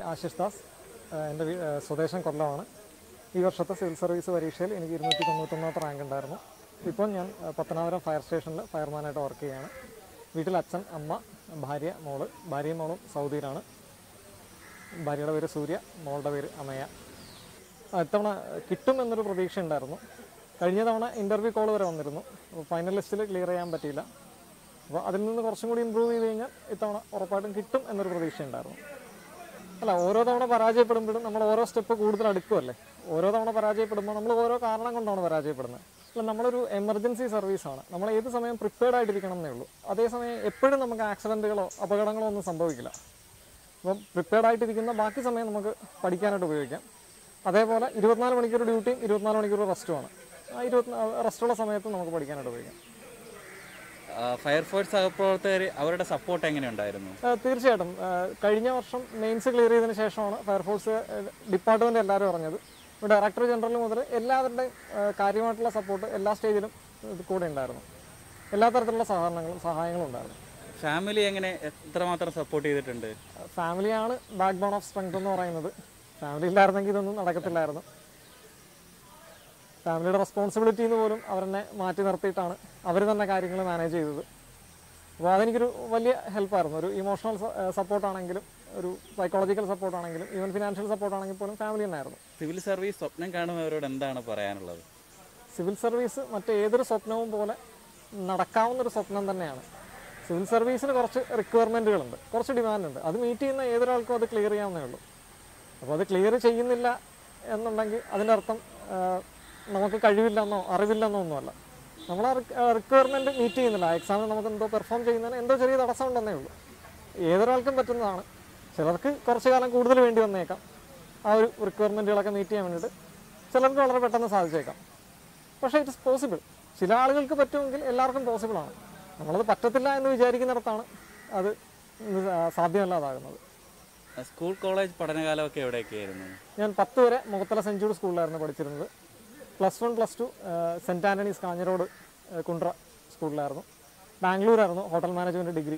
ആശിഷ് ദാസ് ഏഹ് എൻ്റെ വീ- ഏഹ് സ്വദേശം കൊല്ലമാണ് ഈ വർഷത്തെ സിവിൽ സർവീസ് പരീക്ഷയിൽ എനിക്ക് ഇരുന്നൂറ്റി തൊണ്ണൂറ്റൊന്നാമത്തെ റാങ്ക് ഉണ്ടായിരുന്നു ഇപ്പോൾ ഞാൻ ഏഹ് പത്തനാപുരം ഫയർ സ്റ്റേഷനിൽ ഫയർമാനായിട്ട് വർക്ക് ചെയ്യുകയാണ് വീട്ടിൽ അച്ഛൻ അമ്മ ഭാര്യ മോള് ഭാര്യയും മോളും സൗദിയിലാണ് ഭാര്യയുടെ പേര് സൂര്യ മോളുടെ പേര് അമയ ആ, ഇത്തവണ കിട്ടും എന്നൊരു പ്രതീക്ഷ ഉണ്ടായിരുന്നു കഴിഞ്ഞ തവണ ഇൻ്റർവ്യൂ കോൾ വരെ വന്നിരുന്നു അപ്പോൾ ഫൈനൽ ലിസ്റ്റിൽ ക്ലിയർ ചെയ്യാൻ പറ്റിയില്ല അപ്പോൾ അതിൽ നിന്ന് കുറച്ചും കൂടി ഇമ്പ്രൂവ് ചെയ്ത് കഴിഞ്ഞാൽ ഇത്തവണ ഉറപ്പായിട്ടും കിട്ടും എന്നൊരു പ്രതീക്ഷ ഉണ്ടായിരുന്നു അല്ല ഓരോ തവണ പരാജയപ്പെടുമ്പോഴും നമ്മൾ ഓരോ സ്റ്റെപ്പ് കൂടുതൽ അടുക്കുമല്ലേ ഓരോ തവണ പരാജയപ്പെടുമ്പോൾ നമ്മൾ ഓരോ കാരണം കൊണ്ടാണ് പരാജയപ്പെടുന്നത് അല്ല നമ്മളൊരു എമർജൻസി സർവീസാണ് നമ്മൾ ഏത് സമയം പ്രിപ്പയർഡ് ആയിട്ടിരിക്കണം എന്നേ ഉള്ളൂ അതേസമയം എപ്പോഴും നമുക്ക് ആക്സിഡൻറ്റുകളോ അപകടങ്ങളോ ഒന്നും സംഭവിക്കില്ല അപ്പം പ്രിപ്പയർഡ് ആയിട്ടിരിക്കുന്ന ബാക്കി സമയം നമുക്ക് പഠിക്കാനായിട്ട് ഉപയോഗിക്കാം അതേപോലെ ഇരുപത്തിനാല് മണിക്കൂർ ഡ്യൂട്ടിയും ഇരുപത്തിനാല് മണിക്കൂർ റെസ്റ്റുമാണ് ആ ഇരുപത്തി റെസ്റ്റുള്ള സമയത്ത് നമുക്ക് പഠിക്കാനായിട്ട് ഉപയോഗിക്കാം ഫയർഫോഴ്സ് സഹപ്രവർത്തകർ അവരുടെ സപ്പോർട്ട് എങ്ങനെയുണ്ടായിരുന്നു ആ, തീർച്ചയായിട്ടും ആ, കഴിഞ്ഞ വർഷം മെയിൻസ് ക്ലിയർ ചെയ്തതിന് ശേഷമാണ് ഫയർഫോഴ്സ് ഡിപ്പാർട്ട്മെന്റ് എല്ലാവരും അറിഞ്ഞത് ഇപ്പോൾ ഡയറക്ടർ ജനറൽ മുതൽ എല്ലാവരുടെയും ആ, കാര്യമായിട്ടുള്ള സപ്പോർട്ട് എല്ലാ സ്റ്റേജിലും ഇത് കൂടെ ഉണ്ടായിരുന്നു എല്ലാ തരത്തിലുള്ള സഹകരണങ്ങളും സഹായങ്ങളും ഉണ്ടായിരുന്നു ഫാമിലി എങ്ങനെ എത്രമാത്രം സപ്പോർട്ട് ചെയ്തിട്ടുണ്ട് ഫാമിലിയാണ് ബാക്ക് ബോൺ ഓഫ് സ്ട്രെങ്ത് എന്ന് പറയുന്നത് ഫാമിലി ഇല്ലായിരുന്നെങ്കിൽ ഇതൊന്നും നടക്കത്തില്ലായിരുന്നു ഫാമിലിയുടെ റെസ്പോൺസിബിലിറ്റി എന്ന് പോലും അവരെന്നെ മാറ്റി നിർത്തിയിട്ടാണ് അവർ തന്നെ കാര്യങ്ങൾ മാനേജ് ചെയ്തത് അപ്പോൾ അതെനിക്കൊരു വലിയ ഹെൽപ്പായിരുന്നു ഒരു ഇമോഷണൽ സപ്പോർട്ടാണെങ്കിലും ഒരു സൈക്കോളജിക്കൽ സപ്പോർട്ടാണെങ്കിലും ഈവൻ ഫിനാൻഷ്യൽ സപ്പോർട്ടാണെങ്കിൽ പോലും ഫാമിലി തന്നെയായിരുന്നു സിവിൽ സർവീസ് സ്വപ്നം കാണുന്നവരോട് എന്താണ് പറയാനുള്ളത് സിവിൽ സർവീസ് മറ്റേതൊരു സ്വപ്നവും പോലെ നടക്കാവുന്ന ഒരു സ്വപ്നം തന്നെയാണ് സിവിൽ സർവീസിന് കുറച്ച് റിക്വയർമെൻറ്റുകളുണ്ട് കുറച്ച് ഡിമാൻഡ് ഉണ്ട് അത് മീറ്റ് ചെയ്യുന്ന ഏതൊരാൾക്കും അത് ക്ലിയർ ചെയ്യാവുന്നേ ഉള്ളൂ അപ്പോൾ അത് ക്ലിയർ ചെയ്യുന്നില്ല എന്നുണ്ടെങ്കിൽ അതിൻ്റെ അർത്ഥം ആ, നമുക്ക് കഴിവില്ലെന്നോ അറിവില്ലെന്നോ ഒന്നുമല്ല നമ്മൾ ആ റിക്വയർമെൻറ്റ് മീറ്റ് ചെയ്യുന്നില്ല ആ എക്സാമിന് നമുക്ക് എന്തോ പെർഫോം ചെയ്യുന്നതിന് എന്തോ ചെറിയ തടസ്സം ഉണ്ടെന്നേ ഉള്ളൂ ഏതൊരാൾക്കും പറ്റുന്നതാണ് ചിലർക്ക് കുറച്ച് കാലം കൂടുതൽ വേണ്ടി വന്നേക്കാം ആ ഒരു റിക്വയർമെൻറ്റുകളൊക്കെ മീറ്റ് ചെയ്യാൻ വേണ്ടിയിട്ട് ചിലർക്ക് വളരെ പെട്ടെന്ന് സാധിച്ചേക്കാം പക്ഷേ ഇറ്റ് ഇസ് പോസിബിൾ ചില ആളുകൾക്ക് പറ്റുമെങ്കിൽ എല്ലാവർക്കും പോസിബിൾ ആണ് നമ്മളത് പറ്റത്തില്ല എന്ന് വിചാരിക്കുന്നിടത്താണ് അത് ഇത് സാധ്യമല്ലാതാകുന്നത് സ്കൂൾ കോളേജ് പഠനകാലമൊക്കെ എവിടെയൊക്കെയായിരുന്നു ഞാൻ പത്ത് വരെ മുഖത്തല സെഞ്ചുറി സ്കൂളിലായിരുന്നു പഠിച്ചിരുന്നത് plus one plus two saint Antony's Kanjirode ഏഹ്, കുണ്ട്ര സ്കൂളിലായിരുന്നു ബാംഗ്ലൂരായിരുന്നു ഹോട്ടൽ മാനേജ്മെൻറ്റ് ഡിഗ്രി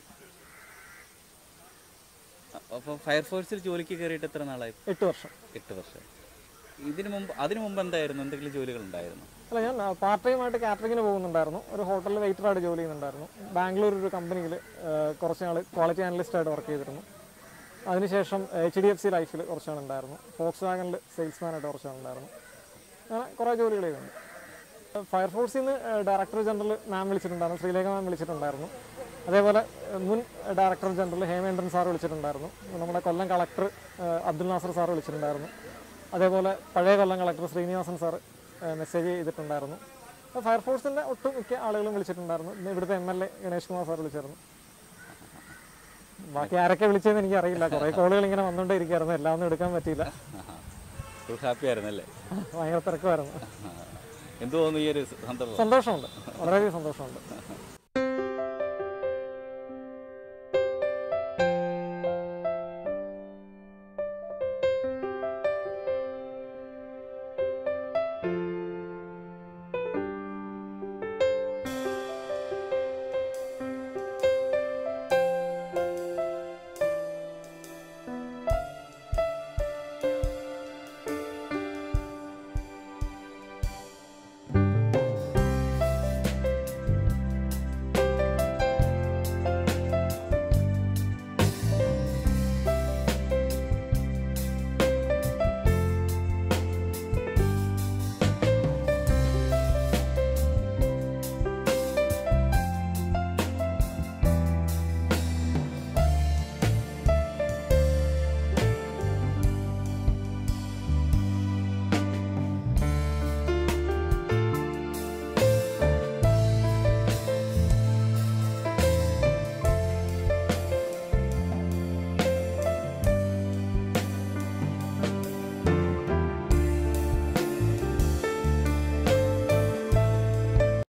അപ്പോൾ ഫയർഫോഴ്സിൽ ജോലിക്ക് കയറിയിട്ട് എത്ര നാളായി എട്ട് വർഷം എട്ട് വർഷം ഇതിനു മുമ്പ് അതിനു മുമ്പ് എന്തായിരുന്നു എന്തെങ്കിലും ജോലികൾ ഉണ്ടായിരുന്നു അല്ല ഞാൻ പാർട്ട് ടൈം ആയിട്ട് കാറ്ററിങ്ങിന് പോകുന്നുണ്ടായിരുന്നു ഒരു ഹോട്ടലിൽ വെയിറ്ററായിട്ട് ജോലി ചെയ്യുന്നുണ്ടായിരുന്നു ബാംഗ്ലൂർ ഒരു കമ്പനിയിൽ കുറച്ച് നാൾ ക്വാളിറ്റി ആയിട്ട് വർക്ക് ചെയ്തിരുന്നു അതിനുശേഷം എച്ച് ഡി എഫ് സി ലൈഫിൽ കുറച്ച് നാളുണ്ടായിരുന്നു ഫോക്സ് വാഗണിൽ സെയിൽസ്മാനായിട്ട് കുറച്ച് നാളുണ്ടായിരുന്നു അങ്ങനെ കുറേ ജോലികൾ ചെയ്തിട്ടുണ്ട് ഫയർഫോഴ്സിൽ നിന്ന് ഡയറക്ടർ ജനറൽ മാം വിളിച്ചിട്ടുണ്ടായിരുന്നു ശ്രീലേഖ മാം വിളിച്ചിട്ടുണ്ടായിരുന്നു അതേപോലെ ഏഹ്, മുൻ ഡയറക്ടർ ജനറൽ ഹേമേന്ദ്രൻ സാർ വിളിച്ചിട്ടുണ്ടായിരുന്നു നമ്മുടെ കൊല്ലം കളക്ടർ ഏഹ്, അബ്ദുൽ നാസർ സാർ വിളിച്ചിട്ടുണ്ടായിരുന്നു അതേപോലെ പഴയ Kollam collector Srinivasan sir message ചെയ്തിട്ടുണ്ടായിരുന്നു അപ്പോൾ ഫയർഫോഴ്സിൻ്റെ ഒട്ടുമിക്ക ആളുകളും വിളിച്ചിട്ടുണ്ടായിരുന്നു ഇന്ന് ഇവിടുത്തെ M L A Ganesh Kumar sir വിളിച്ചിരുന്നു ബാക്കി ആരൊക്കെ വിളിച്ചതെന്ന് എനിക്ക് അറിയില്ല കുറേ കോളുകൾ ഇങ്ങനെ വന്നുകൊണ്ടേ ഇരിക്കുമായിരുന്നു എല്ലാം ഒന്നും എടുക്കാൻ പറ്റിയില്ല ഫുൾ ഹാപ്പി ആയിരുന്നല്ലേ ഭയങ്കര തിരക്കുമായിരുന്നു എന്ത് തോന്നുന്നു ഈ ഒരു സന്ദർഭം സന്തോഷമുണ്ട് വളരെയധികം സന്തോഷമുണ്ട്